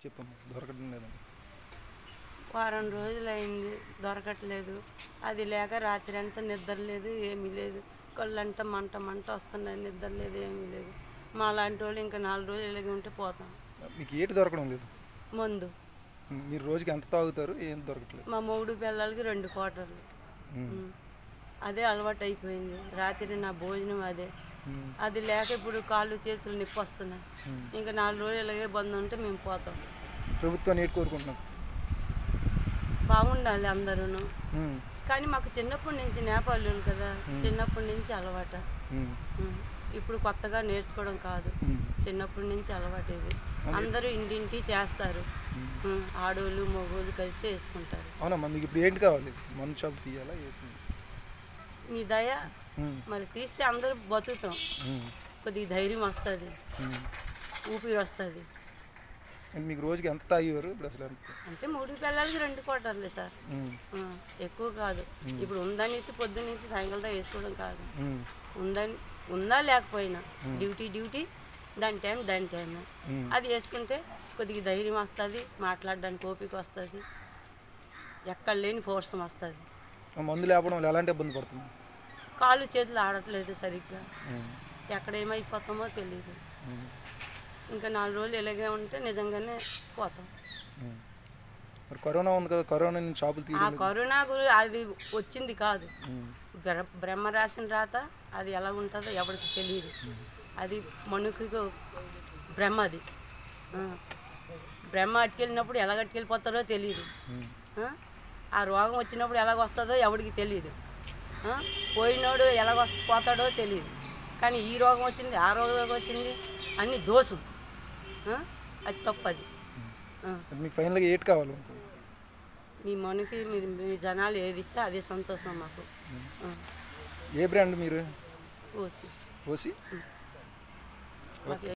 చెప్పమ్మా దొరకడం లేదండి వారం రోజులు అయింది దొరకట్లేదు అది లేక రాత్రి అంతా నిద్ర లేదు ఏమీ లేదు కళ్ళంట మంట మంట వస్తున్నాయి నిద్ర లేదు ఏమీ లేదు మా లాంటి వాళ్ళు ఇంకా నాలుగు రోజులు ఇలాగే ఉంటే పోతాం మీకు ఏటి దొరకడం లేదు మందు ఉమ్, మీరు రోజుకి ఎంత తాగుతారు ఏం దొరకట్లేదు మా మొగుడు పిల్లలకి రెండు కోటర్లు ఉమ్. అదే అలవాటు అయిపోయింది రాత్రి నా భోజనం అదే ఉమ్, అది లేక ఇప్పుడు కాళ్ళు చేతులు నొప్పి వస్తున్నాయి ఇంకా నాలుగు రోజులు ఇలాగే బంద్ ఉంటే మేము పోతాం ప్రభుత్వాన్ని ఏటి కోరుకుంటున్నాం బాగుండాలి అందరూ ఉమ్, కానీ మాకు చిన్నప్పటి నుంచి నేపాలు కదా చిన్నప్పటి నుంచి అలవాట ఉమ్, ఉమ్. ఇప్పుడు కొత్తగా నేర్చుకోవడం కాదు ఉమ్. చిన్నప్పటి నుంచి అలవాటు ఇది అందరూ ఇంటింటి చేస్తారు ఉమ్. ఆడోళ్ళు మగోళ్ళు కలిసి వేసుకుంటారు అవునమ్మా మీకు ఇప్పుడు ఏంటి కావాలి మందు షాప్ తీయాలా ఏంటి నీ దయ ఉమ్, మరి తీస్తే అందరూ బతుకుతాం ఉమ్, కొద్దిగా ధైర్యం వస్తుంది ఉమ్. ఊపిరి వస్తుంది అండ్ మీకు రోజుకి ఎంత తాగేవారు ఇప్పుడు అసలు ఎంత అంటే మూడు పిల్లలకి రెండు కోటర్లే సార్ ఉమ్, ఆ, ఎక్కువ కాదు ఇప్పుడు ఉందనేసి పొద్దున్నేసి సాయంకాలం దాకా వేసుకోవడం కాదు ఉమ్, ఉందని ఉందా లేకపోయినా డ్యూటీ డ్యూటీ దాని టైం దాని టైం ఉమ్. అది వేసుకుంటే కొద్దిగా ధైర్యం వస్తుంది మాట్లాడడానికి ఓపిక వస్తుంది ఎక్కడ లేని ఫోర్సం వస్తుంది ఆ మందు లేపడం వల్ల ఎలాంటి ఇబ్బంది పడుతుంది కాళ్ళు చేతులు ఆడట్లేదు సరిగ్గా ఉమ్, ఎక్కడ ఏమైపోతామో తెలియదు ఉమ్, ఇంకా నాలుగు రోజులు ఇలాగే ఉంటే నిజంగానే పోతాం ఉమ్. మరి కరోనా ఉంది కదా కరోనా నుంచి షాపులు ఆ తీయడం కరోనా గురి అది వచ్చింది కాదు ఉమ్, బ్ర- బ్రహ్మ రాసిన రాత అది ఎలా ఉంటుందో ఎవరికి తెలియదు అది మనుషులకు బ్రహ్మ అది ఆ. బ్రహ్మ అట్టుకెళ్ళినప్పుడు ఎలా అట్టుకెళ్ళిపోతారో తెలియదు ఉమ్, ఆ? ఆ రోగం వచ్చినప్పుడు ఎలాగ వస్తుందో ఎవరికి తెలియదు ఆ? పోయినోడు ఎలాగ పోతాడో తెలియదు కానీ ఈ రోగం వచ్చింది ఆ రోగం వచ్చింది అన్ని దోషం ఆ? అది తప్పది ఆ. అది మీకు ఫైనల్గా ఏటి కావాలి మీ మనకి మీరు మీ జనాలు ఏది ఇస్తే అదే సంతోషం మాకు ఆ. ఏ బ్రాండ్ మీరు ఓసి ఓసి మాకు